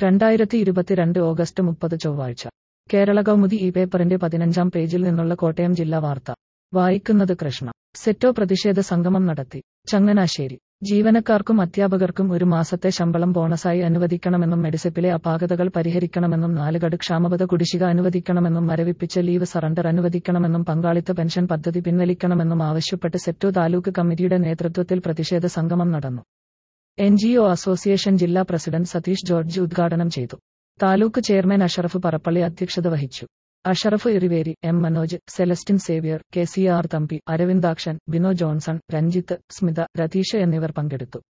രണ്ടായിരത്തി ഇരുപത്തിരണ്ട് ഓഗസ്റ്റ് മുപ്പത് ചൊവ്വാഴ്ച കേരള കൗമുദി ഈ പേപ്പറിന്റെ പതിനഞ്ചാം പേജിൽ നിന്നുള്ള കോട്ടയം ജില്ലാ വാർത്ത വായിക്കുന്നത് കൃഷ്ണ സെറ്റോ പ്രതിഷേധ സംഗമം നടത്തി ചങ്ങനാശ്ശേരി ജീവനക്കാർക്കും അധ്യാപകർക്കും ഒരു മാസത്തെ ശമ്പളം ബോണസായി അനുവദിക്കണമെന്നും മെഡിസെപ്പിലെ അപാകതകൾ പരിഹരിക്കണമെന്നും നാലുകട് ക്ഷാമബത കുടിശ്ശിക അനുവദിക്കണമെന്നും മരവിപ്പിച്ച ലീവ് സറണ്ടർ അനുവദിക്കണമെന്നും പങ്കാളിത്ത പെൻഷൻ പദ്ധതി പിൻവലിക്കണമെന്നും ആവശ്യപ്പെട്ട് സെറ്റോ താലൂക്ക് കമ്മിറ്റിയുടെ നേതൃത്വത്തിൽ പ്രതിഷേധ സംഗമം നടന്നു എൻ ജി ഒ അസോസിയേഷൻ ജില്ലാ പ്രസിഡന്റ് സതീഷ് ജോർജ് ഉദ്ഘാടനം ചെയ്തു താലൂക്ക് ചെയർമാൻ അഷറഫ് പറപ്പള്ളി അധ്യക്ഷത വഹിച്ചു Ashraf Iriveri M Manoj Celestine Xavier K C R Thampi Aravindakshan Bino Johnson Ranjith Smitha Ratheesh എന്നിവർ പങ്കെടുത്തു